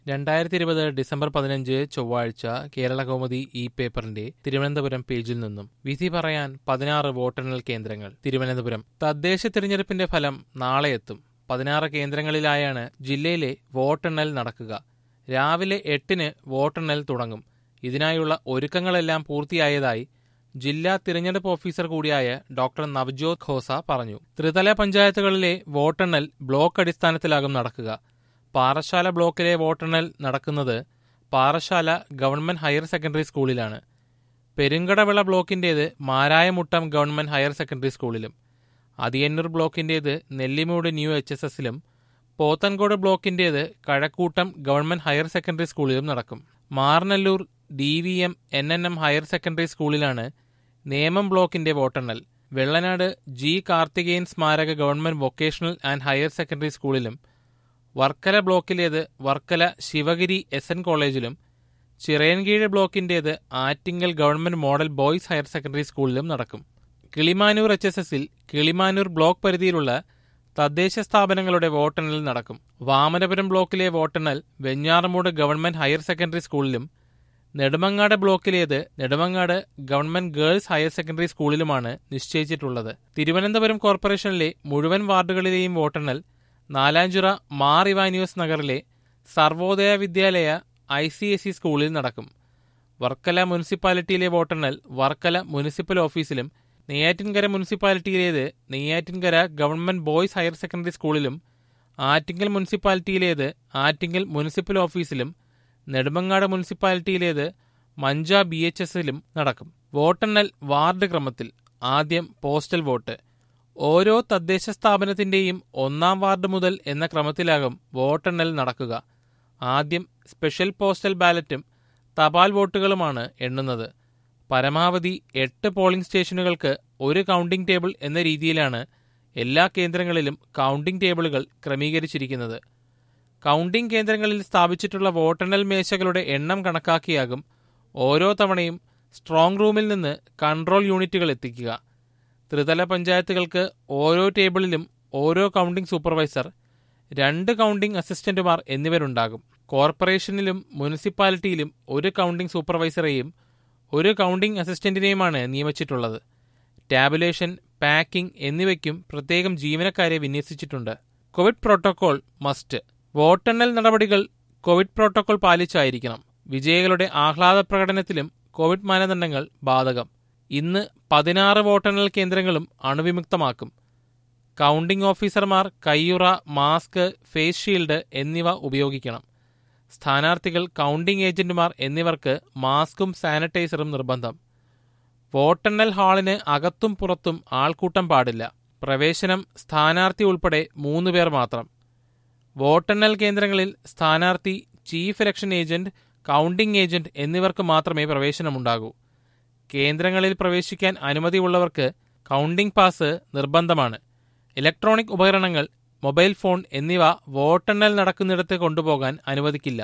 രണ്ടായിരത്തി ഇരുപത് ഡിസംബർ പതിനഞ്ച് ചൊവ്വാഴ്ച കേരള കൗമുദി ഇ പേപ്പറിന്റെ തിരുവനന്തപുരം പേജിൽ നിന്നും വിധി പറയാൻ പതിനാറ് വോട്ടെണ്ണൽ കേന്ദ്രങ്ങൾ തിരുവനന്തപുരം തദ്ദേശ തിരഞ്ഞെടുപ്പിന്റെ ഫലം നാളെ എത്തും പതിനാറ് കേന്ദ്രങ്ങളിലായാണ് ജില്ലയിലെ വോട്ടെണ്ണൽ നടക്കുക രാവിലെ എട്ടിന് വോട്ടെണ്ണൽ തുടങ്ങും ഇതിനായുള്ള ഒരുക്കങ്ങളെല്ലാം പൂർത്തിയായതായി ജില്ലാ തിരഞ്ഞെടുപ്പ് ഓഫീസർ കൂടിയായ ഡോക്ടർ നവ്ജോത് ഖോസ പറഞ്ഞു ത്രിതല പഞ്ചായത്തുകളിലെ വോട്ടെണ്ണൽ ബ്ലോക്ക് അടിസ്ഥാനത്തിലാകും നടക്കുക പാറശാല ബ്ലോക്കിലെ വോട്ടെണ്ണൽ നടക്കുന്നത് പാറശാല ഗവൺമെന്റ് ഹയർ സെക്കൻഡറി സ്കൂളിലാണ് പെരുങ്കടവിള ബ്ലോക്കിന്റേത് മാരായമുട്ടം ഗവൺമെന്റ് ഹയർ സെക്കൻഡറി സ്കൂളിലും അതിയന്നൂർ ബ്ലോക്കിന്റേത് നെല്ലിമൂട് ന്യൂ എച്ച് എസ് എസിലും പോത്തൻകോട് ബ്ലോക്കിന്റേത് കഴക്കൂട്ടം ഗവൺമെന്റ് ഹയർ സെക്കൻഡറി സ്കൂളിലും നടക്കും Marnalloor D V M N N M higher secondary സ്കൂളിലാണ് നേമം ബ്ലോക്കിന്റെ വോട്ടെണ്ണൽ വെള്ളനാട് ജി കാർത്തികേയൻ സ്മാരക government vocational and higher secondary സ്കൂളിലും വർക്കല ബ്ലോക്കിലേത് വർക്കല ശിവഗിരി എസ് എൻ കോളേജിലും ചിറയൻകീഴ് ബ്ലോക്കിന്റേത് Attingal government model boys higher secondary സ്കൂളിലും നടക്കും കിളിമാനൂർ എച്ച് എസ് എസിൽ കിളിമാനൂർ ബ്ലോക്ക് പരിധിയിലുള്ള തദ്ദേശ സ്ഥാപനങ്ങളുടെ വോട്ടെണ്ണൽ നടക്കും വാമനപുരം ബ്ലോക്കിലെ വോട്ടെണ്ണൽ വെഞ്ഞാറമൂട് ഗവൺമെന്റ് ഹയർ സെക്കൻഡറി സ്കൂളിലും നെടുമങ്ങാട് ബ്ലോക്കിലേത് Nedumangad government girls higher secondary സ്കൂളിലുമാണ് നിശ്ചയിച്ചിട്ടുള്ളത് തിരുവനന്തപുരം കോർപ്പറേഷനിലെ മുഴുവൻ വാർഡുകളിലെയും വോട്ടെണ്ണൽ നാലാഞ്ചിറ മാർ ഇവാനിയോസ് നഗറിലെ സർവോദയ വിദ്യാലയ ഐ സി എസ് ഇ സ്കൂളിൽ നടക്കും വർക്കല മുനിസിപ്പാലിറ്റിയിലെ വോട്ടെണ്ണൽ വർക്കല മുനിസിപ്പൽ ഓഫീസിലും നെയ്യാറ്റിൻകര മുനിസിപ്പാലിറ്റിയിലേത് Neyyattinkara government boys higher secondary സ്കൂളിലും ആറ്റിങ്ങൽ മുനിസിപ്പാലിറ്റിയിലേത് ആറ്റിങ്ങൽ മുനിസിപ്പൽ ഓഫീസിലും നെടുമങ്ങാട് മുനിസിപ്പാലിറ്റിയിലേത് മഞ്ച ബി എച്ച് എസിലും നടക്കും വോട്ടെണ്ണൽ വാർഡ് ക്രമത്തിൽ ആദ്യം പോസ്റ്റൽ വോട്ട് ഓരോ തദ്ദേശ സ്ഥാപനത്തിന്റെയും ഒന്നാം വാർഡ് മുതൽ എന്ന ക്രമത്തിലാകും വോട്ടെണ്ണൽ നടക്കുക ആദ്യം സ്പെഷ്യൽ പോസ്റ്റൽ ബാലറ്റും തപാൽ വോട്ടുകളുമാണ് എണ്ണുന്നത് പരമാവധി എട്ട് പോളിംഗ് സ്റ്റേഷനുകൾക്ക് ഒരു കൗണ്ടിംഗ് ടേബിൾ എന്ന രീതിയിലാണ് എല്ലാ കേന്ദ്രങ്ങളിലും കൗണ്ടിംഗ് ടേബിളുകൾ ക്രമീകരിച്ചിരിക്കുന്നത് കൗണ്ടിംഗ് കേന്ദ്രങ്ങളിൽ സ്ഥാപിച്ചിട്ടുള്ള വോട്ടെണ്ണൽ മേശകളുടെ എണ്ണം കണക്കാക്കിയാകും ഓരോ തവണയും സ്ട്രോങ് റൂമിൽ നിന്ന് കൺട്രോൾ യൂണിറ്റുകൾ എത്തിക്കുക ത്രിതല പഞ്ചായത്തുകൾക്ക് ഓരോ ടേബിളിലും ഓരോ കൗണ്ടിംഗ് സൂപ്പർവൈസർ രണ്ട് കൗണ്ടിംഗ് അസിസ്റ്റന്റുമാർ എന്നിവരുണ്ടാകും കോർപ്പറേഷനിലും മുനിസിപ്പാലിറ്റിയിലും ഒരു കൗണ്ടിംഗ് സൂപ്പർവൈസറെയും ഒരു കൗണ്ടിംഗ് അസിസ്റ്റന്റിനെയുമാണ് നിയമിച്ചിട്ടുള്ളത് ടാബുലേഷൻ പാക്കിംഗ് എന്നിവയ്ക്കും പ്രത്യേകം ജീവനക്കാരെ വിന്യസിച്ചിട്ടുണ്ട് കോവിഡ് പ്രോട്ടോകോൾ മസ്റ്റ് വോട്ടെണ്ണൽ നടപടികൾ കോവിഡ് പ്രോട്ടോകോൾ പാലിച്ചായിരിക്കണം വിജയികളുടെ ആഹ്ലാദ പ്രകടനത്തിലും കോവിഡ് മാനദണ്ഡങ്ങൾ ബാധകം ഇന്ന് പതിനാറ് വോട്ടെണ്ണൽ കേന്ദ്രങ്ങളും അണുവിമുക്തമാക്കും കൗണ്ടിംഗ് ഓഫീസർമാർ കയ്യുറ മാസ്ക് ഫേസ് ഷീൽഡ് എന്നിവ ഉപയോഗിക്കണം സ്ഥാനാർത്ഥികൾ കൗണ്ടിംഗ് ഏജന്റുമാർ എന്നിവർക്ക് മാസ്കും സാനിറ്റൈസറും നിർബന്ധം വോട്ടെണ്ണൽ ഹാളിന് അകത്തും പുറത്തും ആൾക്കൂട്ടം പാടില്ല പ്രവേശനം സ്ഥാനാർത്ഥി ഉൾപ്പെടെ മൂന്ന് പേർ മാത്രം വോട്ടെണ്ണൽ കേന്ദ്രങ്ങളിൽ സ്ഥാനാർത്ഥി chief election agent counting agent എന്നിവർക്ക് മാത്രമേ പ്രവേശനമുണ്ടാകൂ കേന്ദ്രങ്ങളിൽ പ്രവേശിക്കാൻ അനുമതിയുള്ളവർക്ക് കൗണ്ടിംഗ് പാസ് നിർബന്ധമാണ് ഇലക്ട്രോണിക് ഉപകരണങ്ങൾ മൊബൈൽ ഫോൺ എന്നിവ വോട്ടെണ്ണൽ നടക്കുന്നിടത്ത് കൊണ്ടുപോകാൻ അനുവദിക്കില്ല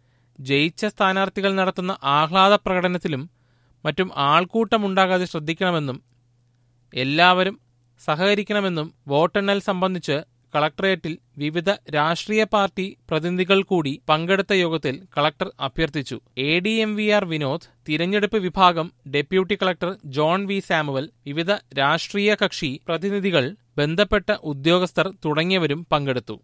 ജയിച്ച സ്ഥാനാർത്ഥികൾ നടത്തുന്ന ആഹ്ലാദ പ്രകടനത്തിലും മറ്റും ആൾക്കൂട്ടമുണ്ടാകാതെ ശ്രദ്ധിക്കണമെന്നും എല്ലാവരും സഹകരിക്കണമെന്നും വോട്ടെണ്ണൽ സംബന്ധിച്ച് കളക്ടറേറ്റിൽ വിവിധ രാഷ്ട്രീയ പാർട്ടി പ്രതിനിധികൾ കൂടി പങ്കെടുത്ത യോഗത്തിൽ കളക്ടർ അഭ്യർത്ഥിച്ചു A D M V R Vinod തിരഞ്ഞെടുപ്പ് വിഭാഗം deputy collector John V Samuel വിവിധ രാഷ്ട്രീയ കക്ഷി പ്രതിനിധികൾ ബന്ധപ്പെട്ട ഉദ്യോഗസ്ഥർ തുടങ്ങിയവരും പങ്കെടുത്തു